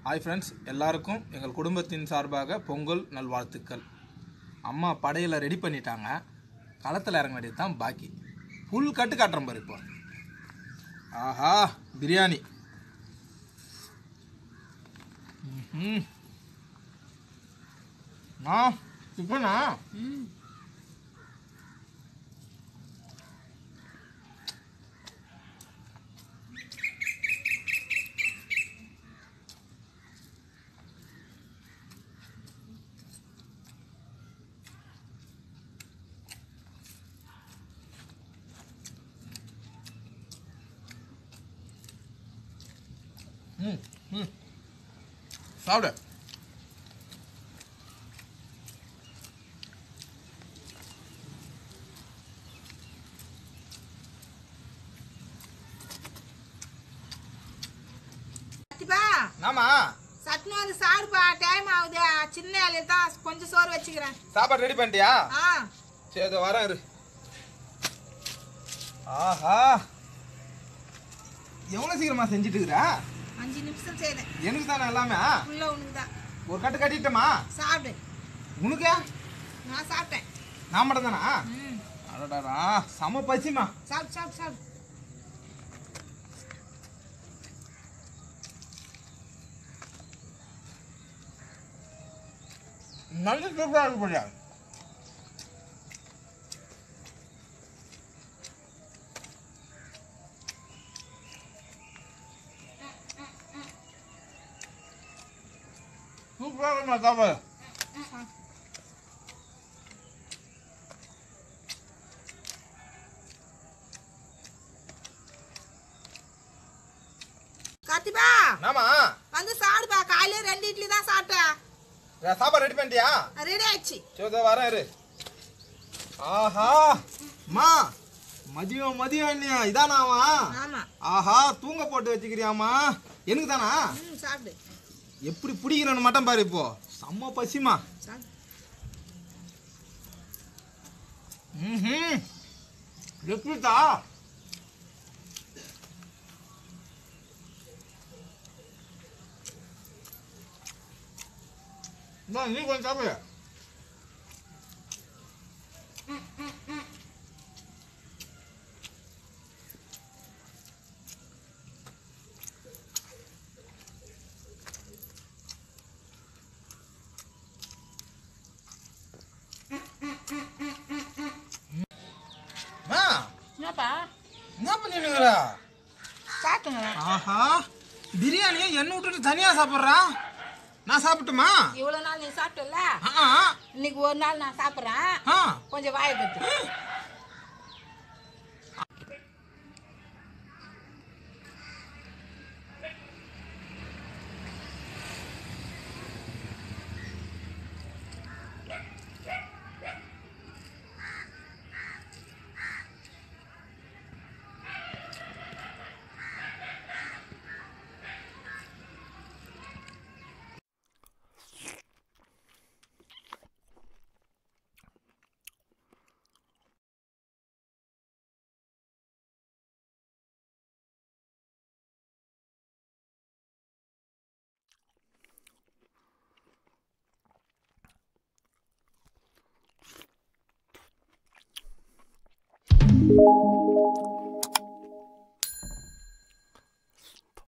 Hi friends எல்லாருக்கும் எங்கள் குடும்பத்தின் சார்பாக பொங்கல் நல்வாழ்த்துக்கள் அம்மா படையில் ரெடி பண்ணிட்டாங்க களத்தில் இறங்க வேண்டியது தான் பாக்கி ஃபுல் கட்டு காட்டுறேன் பாரு இப்போ ஆஹா பிரியாணி ம்ஹும். ஆ சிக்கனா ம் ம் சாப்பிடு கத்திப்பா நாமா சட்னு வந்து சாருப்பா டைம் ஆகுது சின்ன இலையில தான் கொஞ்சம் சோறு வச்சுக்கிறேன் சாப்பாடு ரெடி பண்ணிட்டியா ஆ சரி இதோ வரேன் இரு ஆஹா எவ்வளோ சீக்கிரமா செஞ்சுட்டு இருக்கிற அஞ்சு நிமிஷம் செய்தேன் எனக்கு தானே எல்லாமே உள்ள உனக்கு தான் ஒரு கட்டு கட்டிட்டமா சாப்பிடு உனக்கே நான் சாப்பிட்டேன் நான் மட்டும் தானா ம் அடடாடா செம பசிமா சாப்பிடு சாப்பிடு சாப்பிடு நல்ல சூப்பராக இருக்கு போலியா சூப்பராக இருக்குமா சாப்பாடு கத்திப்பா நாமா வந்து சாப்பிடுப்பா காலையில ரெண்டு இட்லி தான் சாப்பிட்டேன் சாப்பாடு ரெடி பண்ணிட்டியா ரெடி ஆயிடுச்சு சரி இதோ வரேன் இரு ஆஹா மா மதியம் மதியம் இல்லையா இதானாவா ஆமா ஆஹா தூங்க போட்டு வச்சுக்கிறியாமா எனக்கு தானா ம் சாப்பிடு எப்படி பிடிக்கிறேன்னு மட்டும் பாரு இப்போ செம்ம பசிமா சாப்பிடு ம் எப்படித்தா இந்தா, நீ கொஞ்சம் சாப்பிடு அம்மா, என்னப்பா என்ன பண்ணிடுங்கிற சாப்பிட்டுங்க ஆஹா பிரியாணியை என்ன விட்டுட்டு தனியா சாப்பிட்றா நான் சாப்பிட்டுமா இவ்வளவு நாள் நீ சாப்பிட்டல ஆ இன்னைக்கு ஒரு நாள் நான் சாப்பிட்றேன் ஆ கொஞ்சம் வாயை கட்டு